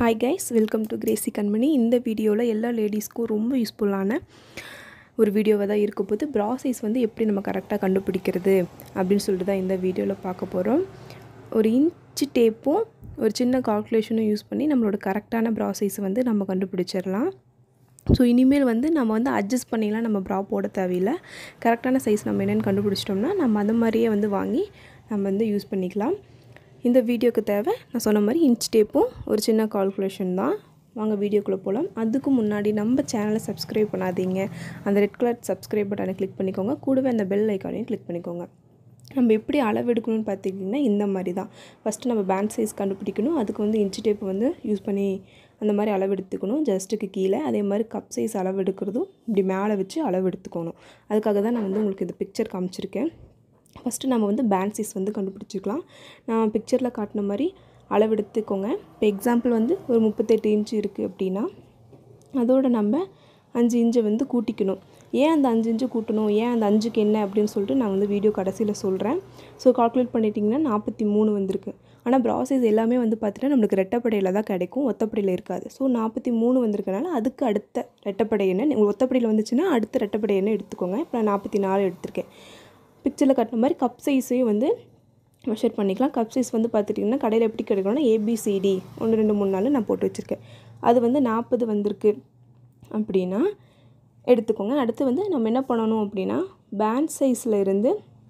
hi guys welcome to crazy Kanmani இந்த வீடியோவில் எல்லா லேடிஸ்க்கும் ரொம்ப யூஸ்ஃபுல்லான ஒரு வீடியோவாக தான் இருக்க போது ப்ரா சைஸ் வந்து எப்படி நம்ம கரெக்டாக கண்டுபிடிக்கிறது அப்படின்னு சொல்லிட்டு தான் இந்த வீடியோவில் பார்க்க போகிறோம் ஒரு இன்ச்சு டேப்பும் ஒரு சின்ன கால்குலேஷனும் யூஸ் பண்ணி நம்மளோட கரெக்டான ப்ரா சைஸை வந்து நம்ம கண்டுபிடிச்சிடலாம் ஸோ இனிமேல் வந்து நம்ம வந்து அட்ஜஸ்ட் பண்ணிலாம் நம்ம ப்ரா போட தேவையில்லை கரெக்டான சைஸ் நம்ம என்னென்னு கண்டுபிடிச்சிட்டோம்னா நம்ம அந்த மாதிரியே வந்து வாங்கி நம்ம வந்து யூஸ் பண்ணிக்கலாம் இந்த வீடியோக்கு தேவை நான் சொன்ன மாதிரி இன்ச் டேப்பும் ஒரு சின்ன கால்குலேஷன் தான் வாங்க வீடியோக்குள்ளே போகலாம் அதுக்கு முன்னாடி நம்ம சேனலை சப்ஸ்கிரைப் பண்ணாதீங்க அந்த ரெட் கலர் சப்ஸ்கிரைப் பட்டனை கிளிக் பண்ணிக்கோங்க கூடவே அந்த பெல் ஐக்கானையும் கிளிக் பண்ணிக்கோங்க நம்ம எப்படி அளவு எடுக்கணும்னு பார்த்திங்கன்னா இந்த மாதிரி தான் ஃபஸ்ட்டு நம்ம பேண்ட் சைஸ் கண்டுபிடிக்கணும் அதுக்கு வந்து இன்ச் டேப் வந்து யூஸ் பண்ணி அந்த மாதிரி அளவு எடுத்துக்கணும் ஜஸ்ட்டுக்கு கீழே அதே மாதிரி கப் சைஸ் அளவு எடுக்கிறதும் இப்படி மேலே வச்சு அளவு எடுத்துக்கணும் அதுக்காக தான் நான் வந்து உங்களுக்கு இந்த பிக்சர் காமிச்சிருக்கேன் ஃபஸ்ட்டு நம்ம வந்து பேண்ட் சைஸ் வந்து கண்டுபிடிச்சிக்கலாம் நான் பிக்சரில் காட்டின மாதிரி அளவு எடுத்துக்கோங்க இப்போ எக்ஸாம்பிள் வந்து ஒரு முப்பத்தெட்டு இன்ச்சு இருக்குது அப்படின்னா அதோட நம்ம அஞ்சு இன்ச்சை வந்து கூட்டிக்கணும் ஏன் அந்த அஞ்சு இன்ச்சு கூட்டணும் ஏன் அந்த அஞ்சுக்கு என்ன அப்படின்னு சொல்லிட்டு நான் வந்து வீடியோ கடைசியில் சொல்கிறேன் ஸோ கால்குலேட் பண்ணிட்டிங்கன்னா நாற்பத்தி மூணு வந்திருக்கு ஆனால் ப்ராசஸ் எல்லாமே வந்து பார்த்திங்கன்னா நம்மளுக்கு ரெட்டப்படையில் தான் கிடைக்கும் ஒத்தப்படையில் இருக்காது ஸோ நாற்பத்தி மூணு வந்திருக்கனால அதுக்கு அடுத்த ரெட்டப்படை என்ன உங்களுக்கு ஒத்தப்படையில் வந்துச்சுன்னா அடுத்த ரெட்டப்படை என்ன எடுத்துக்கோங்க இப்போ நான் நாற்பத்தி நாலு எடுத்திருக்கேன் பிக்சரில் கட்டின மாதிரி கப் சைஸையும் வந்து மெஷர் பண்ணிக்கலாம் கப் சைஸ் வந்து பார்த்துட்டிங்கன்னா கடையில் எப்படி கிடைக்கணும்னா ஏபிசிடி ஒன்று ரெண்டு மூணு நாள் நான் போட்டு வச்சுருக்கேன் அது வந்து நாற்பது வந்திருக்கு அப்படின்னா எடுத்துக்கோங்க அடுத்து வந்து நம்ம என்ன பண்ணணும் அப்படின்னா பேண்ட் சைஸில் இருந்து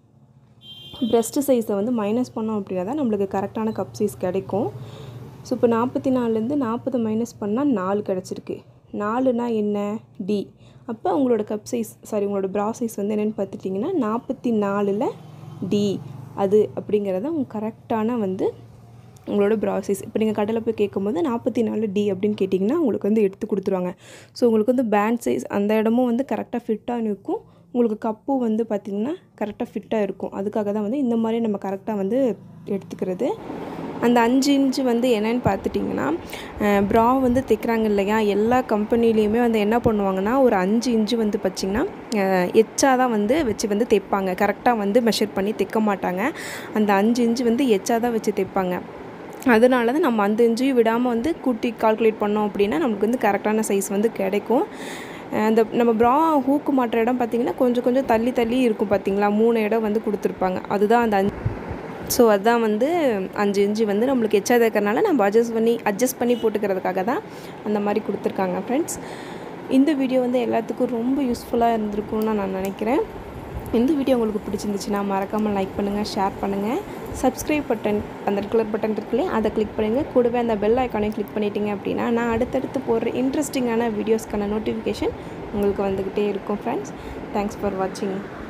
ப்ரெஸ்ட்டு சைஸை வந்து மைனஸ் பண்ணோம் அப்படின்னா தான் நம்மளுக்கு கரெக்டான கப் சைஸ் கிடைக்கும் ஸோ இப்போ நாற்பத்தி நாலுலேருந்து நாற்பது மைனஸ் பண்ணால் நாலு கிடச்சிருக்கு நாலுனா என்ன டி அப்போ உங்களோட கப் சைஸ் சாரி உங்களோட ப்ரா சைஸ் வந்து என்னென்னு பார்த்துட்டிங்கன்னா நாற்பத்தி நாலில் டி அது அப்படிங்கிறத உங்க கரெக்டான வந்து உங்களோட ப்ரா சைஸ் இப்போ நீங்கள் கடையில் போய் கேட்கும்போது நாற்பத்தி நாலு டி அப்படின்னு கேட்டிங்கன்னா உங்களுக்கு வந்து எடுத்து கொடுத்துருவாங்க ஸோ உங்களுக்கு வந்து பேண்ட் சைஸ் அந்த இடமும் வந்து கரெக்டாக ஃபிட்டாக இருக்கும் உங்களுக்கு கப்பும் வந்து பார்த்திங்கன்னா கரெக்டாக ஃபிட்டாக இருக்கும் அதுக்காக தான் வந்து இந்த மாதிரி நம்ம கரெக்டாக வந்து எடுத்துக்கிறது அந்த அஞ்சு இன்ச்சு வந்து என்னென்னு பார்த்துட்டிங்கன்னா ப்ரா வந்து தைக்கிறாங்க இல்லையா எல்லா கம்பெனிலேயுமே வந்து என்ன பண்ணுவாங்கன்னா ஒரு அஞ்சு இன்ச்சு வந்து பார்த்திங்கன்னா எச்சாக தான் வந்து வச்சு வந்து தைப்பாங்க கரெக்டாக வந்து மெஷர் பண்ணி தைக்க மாட்டாங்க அந்த அஞ்சு இன்ச்சு வந்து எச்சாக தான் வச்சு தைப்பாங்க அதனால தான் நம்ம அந்த இன்ச்சையும் விடாமல் வந்து கூட்டி கால்குலேட் பண்ணோம் அப்படின்னா நமக்கு வந்து கரெக்டான சைஸ் வந்து கிடைக்கும் அந்த நம்ம ப்ரா ஹூக்கு மாட்டுற இடம் பார்த்திங்கன்னா கொஞ்சம் கொஞ்சம் தள்ளி தள்ளி இருக்கும் பார்த்திங்களா மூணு இடம் வந்து கொடுத்துருப்பாங்க அதுதான் அந்த அஞ்சு ஸோ அதுதான் வந்து அஞ்சு இன்ச்சு வந்து நம்மளுக்கு எச்சா தைக்கிறனால நம்ம அட்ஜஸ்ட் பண்ணி அட்ஜஸ்ட் பண்ணி போட்டுக்கிறதுக்காக தான் அந்த மாதிரி கொடுத்துருக்காங்க ஃப்ரெண்ட்ஸ் இந்த வீடியோ வந்து எல்லாத்துக்கும் ரொம்ப யூஸ்ஃபுல்லாக இருந்திருக்கும்னு நான் நினைக்கிறேன் இந்த வீடியோ உங்களுக்கு பிடிச்சிருந்துச்சுன்னா மறக்காமல் லைக் பண்ணுங்கள் ஷேர் பண்ணுங்கள் சப்ஸ்கிரைப் பட்டன் அந்த கலர் பட்டன் இருக்குல்லையே அதை கிளிக் பண்ணுங்கள் கூடவே அந்த பெல் ஐக்கானையும் கிளிக் பண்ணிட்டீங்க அப்படின்னா நான் அடுத்தடுத்து போடுற இன்ட்ரெஸ்டிங்கான வீடியோஸ்க்கான நோட்டிஃபிகேஷன் உங்களுக்கு வந்துக்கிட்டே இருக்கும் ஃப்ரெண்ட்ஸ் தேங்க்ஸ் ஃபார் வாட்சிங்